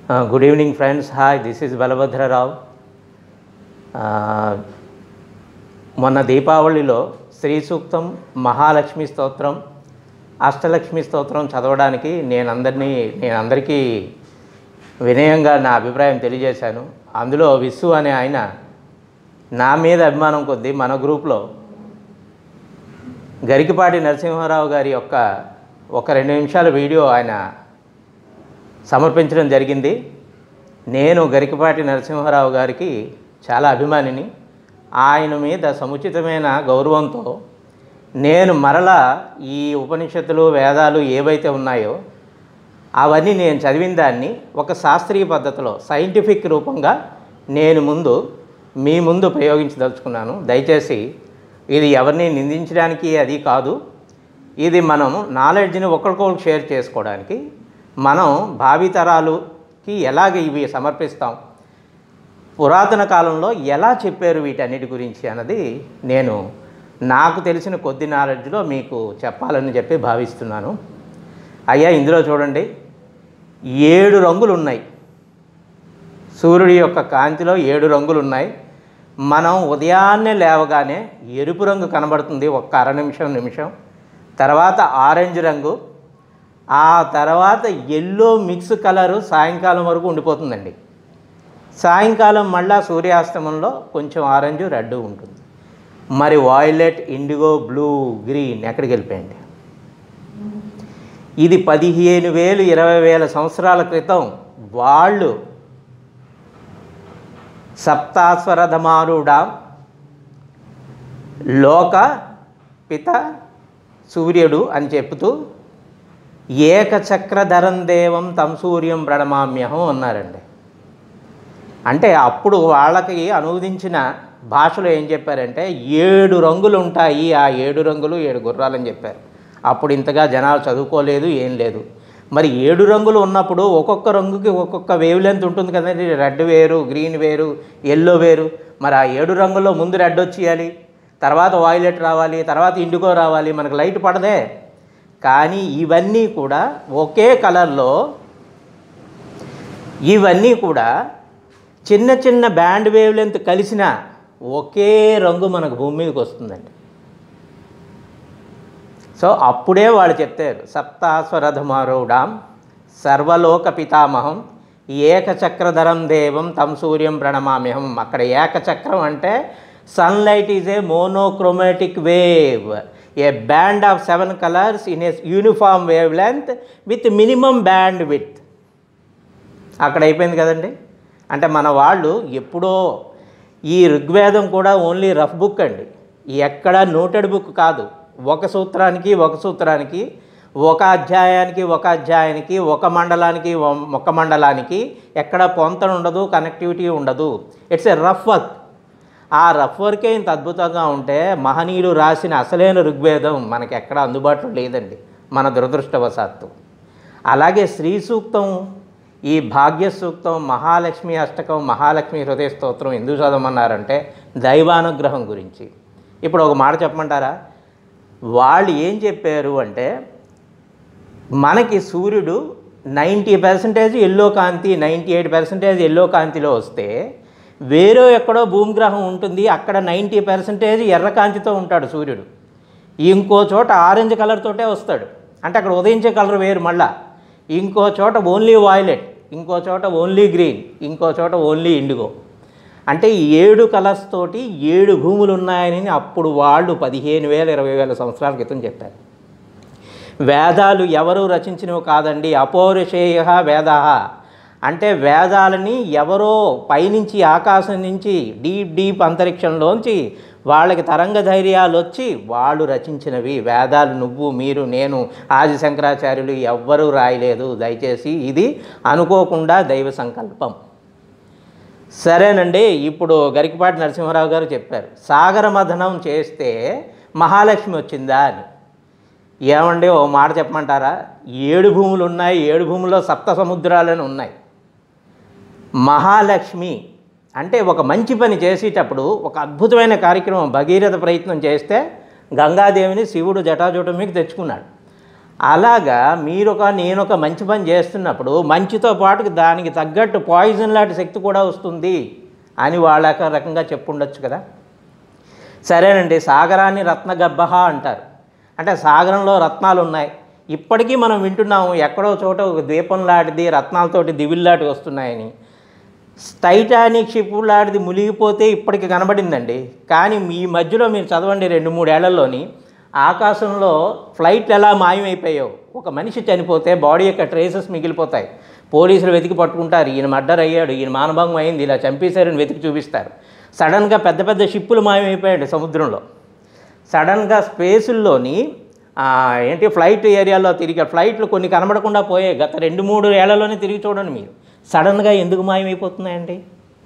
good evening friends hi this is Balabhadrarao మొన్న దీపావళిలో శ్రీ సూక్తం మహాలక్ష్మి స్తోత్రం అష్టలక్ష్మి స్తోత్రం చదవడానికి నేను అందరినీ నేను అందరికీ వినయంగా నా అభిప్రాయం తెలియజేశాను అందులో విస్సు అనే ఆయన నా మీద అభిమానం కొద్దీ మన గ్రూప్లో గరికిపాటి నరసింహారావు గారి యొక్క ఒక రెండు నిమిషాల వీడియో ఆయన సమర్పించడం జరిగింది నేను గరికపాటి నరసింహారావు గారికి చాలా అభిమానిని ఆయన మీద సముచితమైన గౌరవంతో నేను మరలా ఈ ఉపనిషత్తులు వేదాలు ఏవైతే ఉన్నాయో అవన్నీ నేను చదివిన దాన్ని ఒక శాస్త్రీయ పద్ధతిలో సైంటిఫిక్ రూపంగా నేను ముందు మీ ముందు ప్రయోగించదలుచుకున్నాను దయచేసి ఇది ఎవరిని నిందించడానికి అది కాదు ఇది మనం నాలెడ్జ్ని ఒకరికొకరు షేర్ చేసుకోవడానికి మనం భావితరాలుకి ఎలాగ ఇవి సమర్పిస్తాం పురాతన కాలంలో ఎలా చెప్పారు వీటన్నిటి గురించి అన్నది నేను నాకు తెలిసిన కొద్ది నాలెడ్జ్లో మీకు చెప్పాలని చెప్పి భావిస్తున్నాను అయ్యా ఇందులో చూడండి ఏడు రంగులు ఉన్నాయి సూర్యుడి యొక్క కాంతిలో ఏడు రంగులు ఉన్నాయి మనం ఉదయాన్నే లేవగానే ఎరుపు రంగు కనబడుతుంది ఒక్క అర నిమిషం నిమిషం తర్వాత ఆరెంజ్ రంగు ఆ తర్వాత ఎల్లో మిక్స్ కలరు సాయంకాలం వరకు ఉండిపోతుందండి సాయంకాలం మళ్ళా సూర్యాస్తమంలో కొంచెం ఆరెంజ్ రెడ్ ఉంటుంది మరి వాయిలెట్ ఇండిగో బ్లూ గ్రీన్ ఎక్కడికి వెళ్ళిపోయింది ఇది పదిహేను వేలు ఇరవై వేల సంవత్సరాల క్రితం వాళ్ళు సప్తాస్వరధమారుడా లోక పిత సూర్యుడు అని చెప్తూ ఏకచక్రధరం దేవం తం సూర్యం ప్రణమామ్యహం అన్నారండి అంటే అప్పుడు వాళ్ళకి అనువదించిన భాషలో ఏం చెప్పారంటే ఏడు రంగులు ఉంటాయి ఆ ఏడు రంగులు ఏడు గుర్రాలని చెప్పారు అప్పుడు ఇంతగా జనాలు చదువుకోలేదు ఏం లేదు మరి ఏడు రంగులు ఉన్నప్పుడు ఒక్కొక్క రంగుకి ఒక్కొక్క వేవ్ లెంత్ ఉంటుంది కదండి రెడ్ వేరు గ్రీన్ వేరు ఎల్లో వేరు మరి ఆ ఏడు రంగుల్లో ముందు రెడ్ వచ్చేయాలి తర్వాత వాయిలెట్ రావాలి తర్వాత ఇండిగో రావాలి మనకు లైట్ పడదే కానీ ఇవన్నీ కూడా ఒకే కలర్లో ఇవన్నీ కూడా చిన్న చిన్న బ్యాండ్ వేవ్ లెంత్ కలిసిన ఒకే రంగు మనకు భూమి మీదకి వస్తుందండి సో అప్పుడే వాళ్ళు చెప్తారు సప్తాస్వరథమారూఢాం సర్వలోక పితామహం ఏకచక్రధరం దేవం తం సూర్యం ప్రణమామ్యహం అక్కడ ఏకచక్రం అంటే sunlight is a monochromatic wave a band of seven colours in a uniform wavelength with minimum band with అక్కడ అయిపోయింది కదండి అంటే మన వాళ్ళు ఎప్పుడో ఈ ఋగ్వేదం కూడా ఓన్లీ రఫ్ బుక్ అండి ఎక్కడ నోటెడ్ బుక్ కాదు ఒక సూత్రానికి ఒక సూత్రానికి ఒక అధ్యాయానికి ఒక అధ్యాయానికి ఒక మండలానికి ఒ- ఒక మండలానికి ఎక్కడ పొంతన ఉండదు కనెక్టివిటీ ఉండదు ఇట్స్ ఎ రఫ్ వర్క్ ఆ రఫ్ వర్కే ఇంత అద్భుతంగా ఉంటే మహనీయులు రాసిన అసలైన ఋగ్వేదం మనకి ఎక్కడ అందుబాటులో లేదండి మన దురదృష్టవశాత్తు అలాగే శ్రీ సూక్తం ఈ భాగ్య సూక్తం మహాలక్ష్మి అష్టకం మహాలక్ష్మి హృదయ స్తోత్రం ఎందుకు చదవమన్నారంటే దైవానుగ్రహం గురించి ఇప్పుడు ఒక మాట చెప్పమంటారా వాళ్ళు ఏం చెప్పారు అంటే మనకి సూర్యుడు నైంటీ పర్సెంటేజ్ ఎల్లో కాంతి నైంటీ ఎయిట్ పర్సెంటేజ్ ఎల్లో కాంతిలో వస్తే వేరే ఎక్కడో భూమిగ్రహం ఉంటుంది అక్కడ నైంటీ పర్సెంటేజ్ ఎర్ర కాంతితో ఉంటాడు సూర్యుడు ఇంకో చోట ఆరెంజ్ కలర్ తోటే వస్తాడు అంటే అక్కడ ఉదయించే కలర్ వేరు మళ్ళా ఇంకో చోట ఓన్లీ వాయిలెట్ ఇంకో చోట ఓన్లీ గ్రీన్ ఇంకో చోట ఓన్లీ ఇండిగో అంటే ఈ ఏడు కలర్స్ తోటి ఏడు భూములు ఉన్నాయని అప్పుడు వాళ్ళు పదిహేను వేల ఇరవై వేల సంవత్సరాల క్రితం చెప్పారు వేదాలు ఎవరు రచించినవి కాదండి అపౌరుషేయ వేద అంటే వేదాలని ఎవరో పైనుంచి ఆకాశం నుంచి డీప్ డీప్ అంతరిక్షంలోంచి వాళ్ళకి తరంగ ధైర్యాలు వచ్చి వాళ్ళు రచించినవి వేదాలు నువ్వు మీరు నేను ఆది శంకరాచార్యులు ఎవ్వరూ రాయలేదు దయచేసి ఇది అనుకోకుండా దైవ సంకల్పం సరేనండి ఇప్పుడు గరికపాటి నరసింహారావు గారు చెప్పారు సాగర మథనం చేస్తే మహాలక్ష్మి వచ్చిందా అని ఏమండి ఓ మాట చెప్పమంటారా ఏడు భూములు ఉన్నాయి ఏడు భూముల్లో సప్త సముద్రాలని ఉన్నాయి మహాలక్ష్మి అంటే ఒక మంచి పని చేసేటప్పుడు ఒక అద్భుతమైన కార్యక్రమం భగీరథ ప్రయత్నం చేస్తే గంగాదేవిని శివుడు జటాజూటం మీకు తెచ్చుకున్నాడు అలాగా మీరు ఒక నేను ఒక మంచి పని చేస్తున్నప్పుడు మంచితో పాటు దానికి తగ్గట్టు పాయిజన్ లాంటి శక్తి కూడా వస్తుంది అని వాళ్ళ రకంగా చెప్పుండొచ్చు కదా సరేనండి సాగరాన్ని రత్నగర్భ అంటారు అంటే సాగరంలో రత్నాలు ఉన్నాయి ఇప్పటికీ మనం వింటున్నాము ఎక్కడో చోట ఒక ద్వీపం లాంటిది రత్నాలతోటి దివిల్లాంటి వస్తున్నాయని టైటానిక్ షిప్ లాంటిది మునిగిపోతే ఇప్పటికి కనబడిందండి కానీ ఈ మధ్యలో మీరు చదవండి రెండు మూడేళ్లలోని ఆకాశంలో ఫ్లైట్లు ఎలా మాయమైపోయావు ఒక మనిషి చనిపోతే బాడీ యొక్క ట్రేసెస్ మిగిలిపోతాయి పోలీసులు వెతికి పట్టుకుంటారు ఈయన మర్డర్ అయ్యాడు ఈయన మానభంగం అయింది ఇలా చంపేశారని వెతికి చూపిస్తారు సడన్గా పెద్ద పెద్ద షిప్పులు మాయమైపోయాడు సముద్రంలో సడన్గా స్పేసుల్లోని ఆ, ఏంటి ఫ్లైట్ ఏరియాలో తిరిగి ఫ్లైట్లు కొన్ని కనబడకుండా పోయాయి గత రెండు మూడు ఏళ్లలోనే తిరిగి చూడండి మీరు సడన్గా ఎందుకు మాయమైపోతున్నాయండి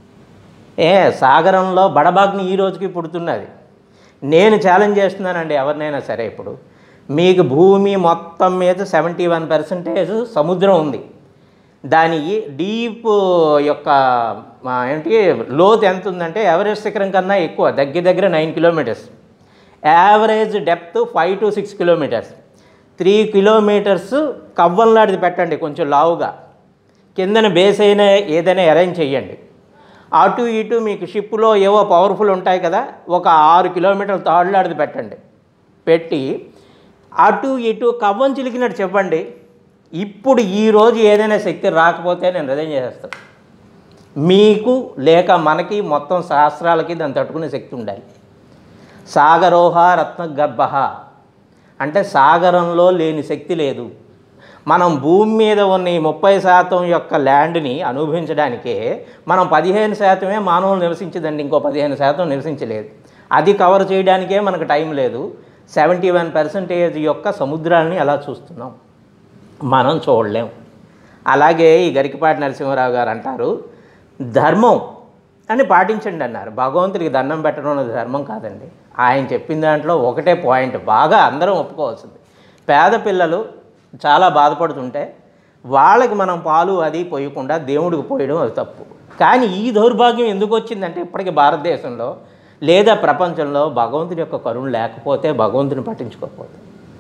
ఏ సాగరంలో బడబాగ్ని ఈ రోజుకి పుడుతున్నది నేను ఛాలెంజ్ చేస్తున్నానండి ఎవరినైనా సరే ఇప్పుడు మీకు భూమి మొత్తం మీద సెవెంటీ వన్ పర్సెంటేజ్ సముద్రం ఉంది దాని డీప్ యొక్క ఆ, ఏంటి లోతు ఎంత ఉందంటే ఎవరెస్ట్ శిఖరం కన్నా ఎక్కువ దగ్గర దగ్గర nine kilometres average depth five to six kilometres three kilometres కవ్వంలాంటిది పెట్టండి కొంచెం లావుగా కిందన బేస్ అయినా ఏదైనా అరేంజ్ చేయండి అటు ఇటు మీకు షిప్లో ఏవో పవర్ఫుల్ ఉంటాయి కదా ఒక ఆరు కిలోమీటర్ల తాడులాడిది పెట్టండి పెట్టి అటు ఇటు కవ్వం చిలికినట్టు చెప్పండి ఇప్పుడు ఈరోజు ఏదైనా శక్తి రాకపోతే నేను రిజైన్ చేసేస్తాను మీకు లేక మనకి మొత్తం శాస్త్రాలకి దాన్ని తట్టుకునే శక్తి ఉండాలి సాగరోహ రత్నగర్భ అంటే సాగరంలో లేని శక్తి లేదు మనం భూమి మీద ఉన్న ఈ ముప్పై శాతం యొక్క ల్యాండ్ని అనుభవించడానికే మనం పదిహేను శాతమే మానవులు నివసించదండి ఇంకో పదిహేను శాతం నివసించలేదు అది కవర్ చేయడానికే మనకు టైం లేదు సెవెంటీ వన్ పర్సెంటేజ్ యొక్క సముద్రాన్ని అలా చూస్తున్నాం మనం చూడలేం అలాగే ఈ గరికపాటి నరసింహారావు గారు అంటారు ధర్మం అని పాటించండి అన్నారు భగవంతుడికి దండం పెట్టడం అనేది ధర్మం కాదండి ఆయన చెప్పిన దాంట్లో ఒకటే పాయింట్ బాగా అందరం ఒప్పుకోవాల్సింది పేద పిల్లలు చాలా బాధపడుతుంటే వాళ్ళకి మనం పాలు అది పోయకుండా దేవుడికి పోయడం అది తప్పు కానీ ఈ దౌర్భాగ్యం ఎందుకు వచ్చిందంటే ఇప్పటికీ భారతదేశంలో లేదా ప్రపంచంలో భగవంతుడి యొక్క కరుణ లేకపోతే భగవంతుని పట్టించుకోకపోతే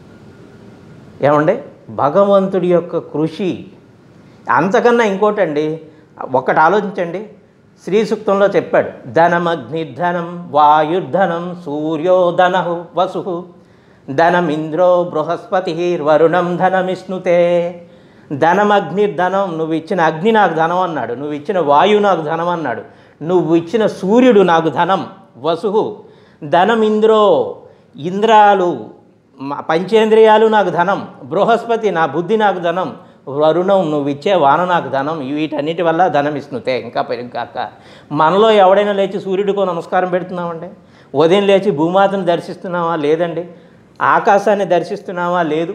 ఏమండి భగవంతుడి యొక్క కృషి అంతకన్నా ఇంకోటండి ఒక్కటి ఆలోచించండి శ్రీ సూక్తంలో చెప్పాడు ధనమగ్నిర్ధనం వాయుర్ధనం సూర్యోధన వసు ధనమింద్రో బృహస్పతి వరుణం ధనమిష్ణుతే ధనమగ్నిర్ధనం నువ్వు ఇచ్చిన అగ్ని నాకు ధనం అన్నాడు నువ్వు ఇచ్చిన వాయువు నాకు ధనం అన్నాడు నువ్వు ఇచ్చిన సూర్యుడు నాకు ధనం వసు ధనమింద్రో ఇంద్రాలు మ- పంచేంద్రియాలు నాకు ధనం బృహస్పతి నా బుద్ధి నాకు ధనం వరుణం నువ్వు ఇచ్చే వాన నాకు ధనం వీటన్నిటి వల్ల ధనం ఇస్తుతే ఇంకా పెరిగాక మనలో ఎవడైనా లేచి సూర్యుడికో నమస్కారం పెడుతున్నామండి ఉదయం లేచి భూమాతను దర్శిస్తున్నావా లేదండి ఆకాశాన్ని దర్శిస్తున్నావా లేదు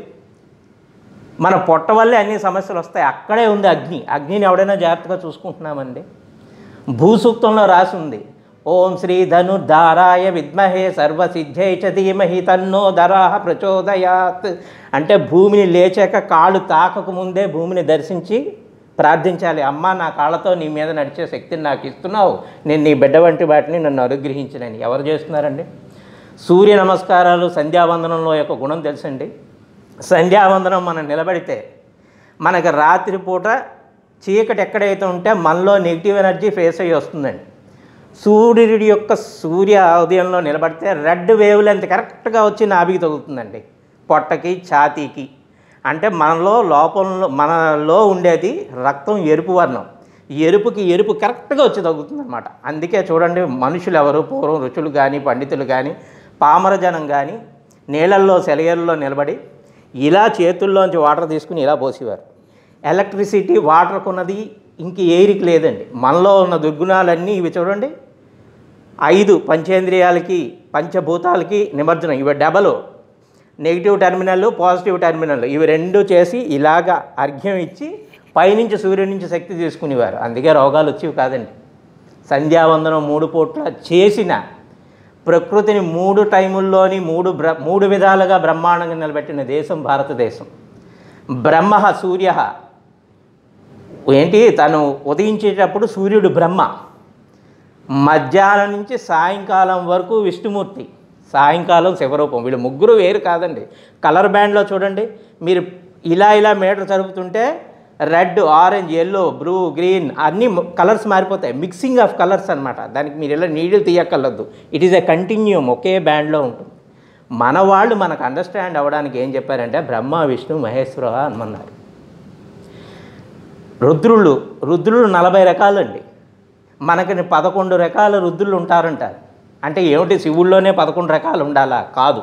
మన పొట్ట వల్లే అన్ని సమస్యలు వస్తాయి అక్కడే ఉంది అగ్ని అగ్నిని ఎవడైనా జాగ్రత్తగా చూసుకుంటున్నామండి భూసూక్తంలో రాసి ఉంది ఓం శ్రీ ధనుర్ధారాయ విద్మహే సర్వసిద్ధై చ ధీమహి తన్నో ధరాహ ప్రచోదయాత్ అంటే భూమిని లేచాక కాళ్ళు తాకక ముందే భూమిని దర్శించి ప్రార్థించాలి అమ్మ నా కాళ్ళతో నీ మీద నడిచే శక్తిని నాకు ఇస్తున్నావు నేను నీ బిడ్డ వంటి వాటిని నన్ను అనుగ్రహించినని ఎవరు చేస్తున్నారండి సూర్య నమస్కారాలు సంధ్యావందనంలో యొక్క గుణం తెలుసండి సంధ్యావందనం మనం నిలబడితే మనకి రాత్రిపూట చీకటి ఎక్కడైతే ఉంటే మనలో నెగిటివ్ ఎనర్జీ ఫేస్ అయ్యి వస్తుందండి సూర్యుడి యొక్క సూర్య ఉదయంలో నిలబడితే రెడ్ వేవ్ లెంత్ కరెక్ట్గా వచ్చి నాభికి తగులుతుందండి పొట్టకి ఛాతీకి అంటే మనలో లోపంలో మనలో ఉండేది రక్తం ఎరుపు వర్ణం ఎరుపుకి ఎరుపు కరెక్ట్గా వచ్చి తగ్గుతుంది అనమాట అందుకే చూడండి మనుషులు ఎవరు పూర్వం రుచులు కానీ పండితులు కానీ పామరజనం కానీ నీళ్ళల్లో సెలయేరులో నిలబడి ఇలా చేతుల్లోంచి వాటర్ తీసుకుని ఇలా పోసేవారు ఎలక్ట్రిసిటీ వాటర్కు ఉన్నది ఇంక ఎయిర్కి లేదండి మనలో ఉన్న దుర్గుణాలన్నీ ఇవి చూడండి ఐదు పంచేంద్రియాలకి పంచభూతాలకి నిమజ్జనం ఇవి double negative terminal positive terminal ఇవి రెండు చేసి ఇలాగా అర్ఘ్యం ఇచ్చి పైనుంచి సూర్యుడి నుంచి శక్తి తీసుకునేవారు అందుకే రోగాలు వచ్చేవి కాదండి సంధ్యావందనం మూడు పూట్ల చేసిన ప్రకృతిని మూడు టైముల్లోని మూడు బ్ర మూడు విధాలుగా బ్రహ్మాండంగా నిలబెట్టిన దేశం భారతదేశం బ్రహ్మ సూర్య ఏంటి తను ఉదయించేటప్పుడు సూర్యుడు బ్రహ్మ మధ్యాహ్నం నుంచి సాయంకాలం వరకు విష్ణుమూర్తి సాయంకాలం శివరూపం వీళ్ళు ముగ్గురు వేరు కాదండి కలర్ బ్యాండ్లో చూడండి మీరు ఇలా ఇలా మీటర్ జరుపుతుంటే red orange yellow blue green అన్ని కలర్స్ మారిపోతాయి మిక్సింగ్ ఆఫ్ కలర్స్ అన్నమాట దానికి మీరు ఇలా నీళ్ళు తీయక్కర్లేదు ఇట్ ఈస్ ఎ కంటిన్యూమ్ ఒకే బ్యాండ్లో ఉంటుంది మన వాళ్ళు మనకు అండర్స్టాండ్ అవ్వడానికి ఏం చెప్పారంటే బ్రహ్మ విష్ణు మహేశ్వర అనమన్నారు రుద్రుళ్ళు రుద్రులు నలభై రకాలండి మనకి పదకొండు రకాల రుద్రులు ఉంటారంటారు అంటే ఏమిటి శివుల్లోనే పదకొండు రకాలు ఉండాలా కాదు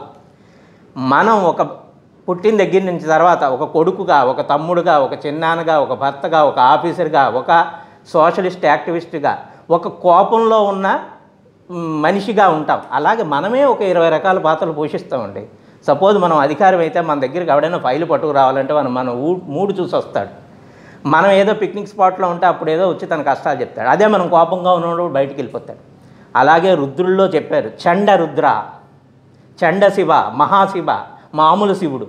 మనం ఒక పుట్టిన దగ్గర నుంచి తర్వాత ఒక కొడుకుగా ఒక తమ్ముడుగా ఒక చిన్నాన్నగా ఒక భర్తగా ఒక ఆఫీసర్గా ఒక సోషలిస్ట్ యాక్టివిస్ట్గా ఒక కోపంలో ఉన్న మ్, మనిషిగా ఉంటాం అలాగే మనమే ఒక ఇరవై రకాల పాత్రలు పోషిస్తామండి సపోజ్ మనం అధికారం అయితే మన దగ్గరికి ఎవడైనా ఫైల్ పట్టుకు రావాలంటే మనం మన ఊ మూడు చూసి వస్తాడు మనం ఏదో పిక్నిక్ స్పాట్లో ఉంటే అప్పుడు ఏదో వచ్చి తన కష్టాలు చెప్తాడు అదే మనం కోపంగా ఉన్నప్పుడు బయటికి వెళ్ళిపోతాడు అలాగే రుద్రుల్లో చెప్పారు చండ రుద్ర చండ శివ మహాశివ మామూలు శివుడు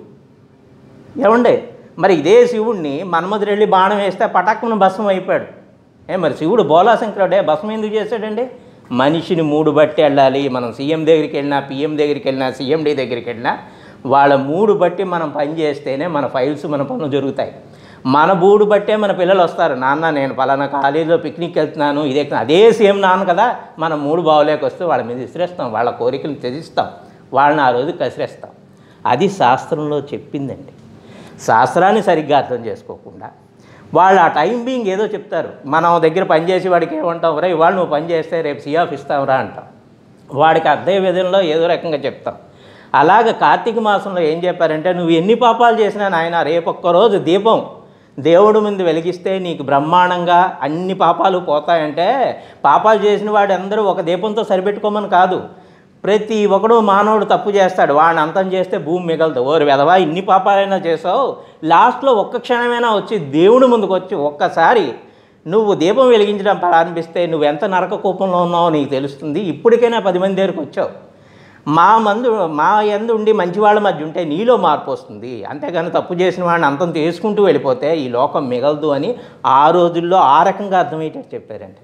ఏమండి మరి ఇదే శివుణ్ణి మన్మధుడు వెళ్ళి బాణం వేస్తే పటాక్కున భస్మం అయిపోయాడు ఏ మరి శివుడు బోలాశంకరుడే భస్మం ఎందుకు చేశాడండి మనిషిని మూడు బట్టి వెళ్ళాలి మనం సీఎం దగ్గరికి వెళ్ళినా పిఎం దగ్గరికి వెళ్ళినా సీఎండి దగ్గరికి వెళ్ళినా వాళ్ళ మూడు బట్టి మనం పని చేస్తేనే మన ఫైల్స్ మన పనులు జరుగుతాయి మన బూడు బట్టే మన పిల్లలు వస్తారు నాన్న నేను పలానా కాలేజీలో పిక్నిక్ వెళ్తున్నాను ఇదే అదే సేమ్ నాన్న కదా మనం మూడు బావులేక వస్తే వాళ్ళ మీద విసిరేస్తాం వాళ్ళ కోరికలు త్యజిస్తాం వాళ్ళని ఆ రోజు కసిరేస్తాం అది శాస్త్రంలో చెప్పిందండి శాస్త్రాన్ని సరిగ్గా అర్థం చేసుకోకుండా వాళ్ళు ఆ టైం బీయింగ్ ఏదో చెప్తారు మనం దగ్గర పని చేసి వాడికి ఏమంటాం రే ఇవాళ నువ్వు పని చేస్తే రేపు సిఆఫ్ ఇస్తావురా అంటాం వాడికి అర్థం విధంలో ఏదో రకంగా చెప్తాం అలాగ కార్తీక మాసంలో ఏం చెప్పారంటే నువ్వు ఎన్ని పాపాలు చేసినా నాయన రేపు ఒక్కరోజు దీపం దేవుడి ముందు వెలిగిస్తే నీకు బ్రహ్మాండంగా అన్ని పాపాలు పోతాయంటే పాపాలు చేసిన వాడు అందరూ ఒక దీపంతో సరిపెట్టుకోమని కాదు ప్రతి ఒక్కడు మానవుడు తప్పు చేస్తాడు వాడిని అంతం చేస్తే భూమి మిగలదు ఓరు వెధవా ఇన్ని పాపాలైనా చేసావు లాస్ట్లో ఒక్క క్షణమైనా వచ్చి దేవుడి ముందుకు వచ్చి ఒక్కసారి నువ్వు దీపం వెలిగించడం ప్రారంభిస్తే నువ్వు ఎంత నరక కోపంలో ఉన్నావో నీకు తెలుస్తుంది ఇప్పటికైనా పది మంది దగ్గరికి వచ్చావు మా మందు మా ఎందు ఉండి మంచి వాళ్ళ మధ్య ఉంటే నీలో మార్పు వస్తుంది అంతేగాని తప్పు చేసిన వాడిని అంతం తీసుకుంటూ వెళ్ళిపోతే ఈ లోకం మిగలదు అని ఆ రోజుల్లో ఆ రకంగా అర్థమయ్యేటట్టు చెప్పారండి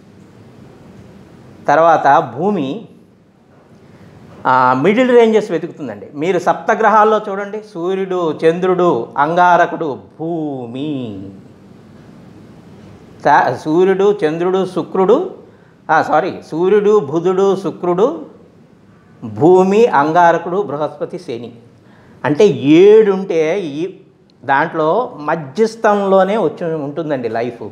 తర్వాత భూమి మిడిల్ రేంజెస్ వెతుకుతుందండి మీరు సప్తగ్రహాల్లో చూడండి సూర్యుడు చంద్రుడు అంగారకుడు భూమి తా- సూర్యుడు చంద్రుడు శుక్రుడు సారీ సూర్యుడు బుధుడు శుక్రుడు భూమి అంగారకుడు బృహస్పతి శని అంటే ఏడు ఉంటే ఈ దాంట్లో మధ్యస్థంలోనే వచ్చి ఉంటుందండి లైఫ్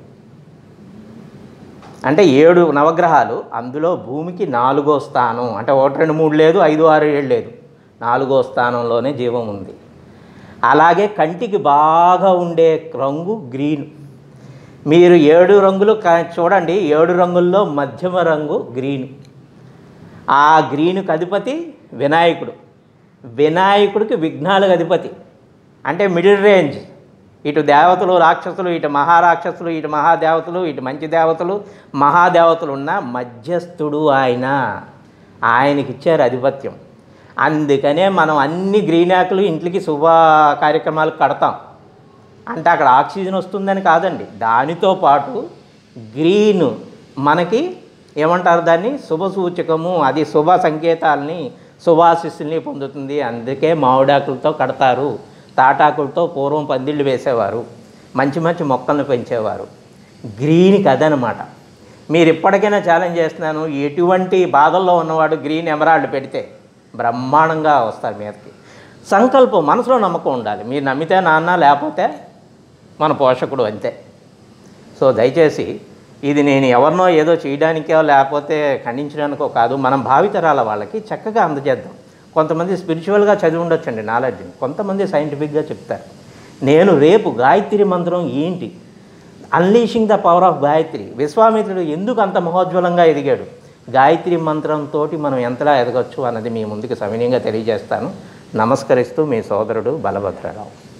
అంటే ఏడు నవగ్రహాలు అందులో భూమికి నాలుగో స్థానం అంటే ఒకటి రెండు మూడు లేదు ఐదు ఆరు ఏడు లేదు నాలుగో స్థానంలోనే జీవం ఉంది అలాగే కంటికి బాగా ఉండే రంగు గ్రీన్ మీరు ఏడు రంగులు క- చూడండి ఏడు రంగుల్లో మధ్యమ రంగు గ్రీన్ ఆ గ్రీనుకి అధిపతి వినాయకుడు వినాయకుడికి విఘ్నాలకు అధిపతి అంటే మిడిల్ రేంజ్ ఇటు దేవతలు రాక్షసులు ఇటు మహారాక్షసులు ఇటు మహాదేవతలు ఇటు మంచి దేవతలు మహాదేవతలు ఉన్న మధ్యస్థుడు ఆయన ఆయనకి ఇచ్చారు ఆధిపత్యం అందుకనే మనం అన్ని గ్రీన్ ఆకులు ఇంట్లోకి శుభ కార్యక్రమాలు కడతాం అంటే అక్కడ ఆక్సిజన్ వస్తుందని కాదండి దానితో పాటు గ్రీన్ మనకి ఏమంటారు దాన్ని శుభ సూచకము అది శుభ సంకేతాలని శుభాశిస్సుల్ని పొందుతుంది అందుకే మామిడాకులతో కడతారు తాటాకులతో పూర్వం పందిళ్ళు వేసేవారు మంచి మంచి మొక్కలను పెంచేవారు గ్రీన్కి అదనమాట మీరు ఇప్పటికైనా ఛాలెంజ్ చేస్తున్నాను ఎటువంటి బాధల్లో ఉన్నవాడు గ్రీన్ ఎమరాల్డ్ పెడితే బ్రహ్మాండంగా వస్తారు మీదకి సంకల్పం మనసులో నమ్మకం ఉండాలి మీరు నమ్మితే నాన్న లేకపోతే మన పోషకుడు అంతే సో దయచేసి ఇది నేను ఎవరినో ఏదో చేయడానికో లేకపోతే ఖండించడానికో కాదు మనం భావితరాల వాళ్ళకి చక్కగా అందజేద్దాం కొంతమంది స్పిరిచువల్గా చదివి ఉండొచ్చండి నాలెడ్జ్ని కొంతమంది సైంటిఫిక్గా చెప్తారు నేను రేపు గాయత్రి మంత్రం ఏంటి unleashing the power of Gayatri విశ్వామిత్రుడు ఎందుకు అంత మహోజ్వలంగా ఎదిగాడు గాయత్రి మంత్రంతో మనం ఎంతలా ఎదగొచ్చు అన్నది మీ ముందుకు సవినయంగా తెలియజేస్తాను నమస్కరిస్తూ మీ సోదరుడు బలభద్రరావు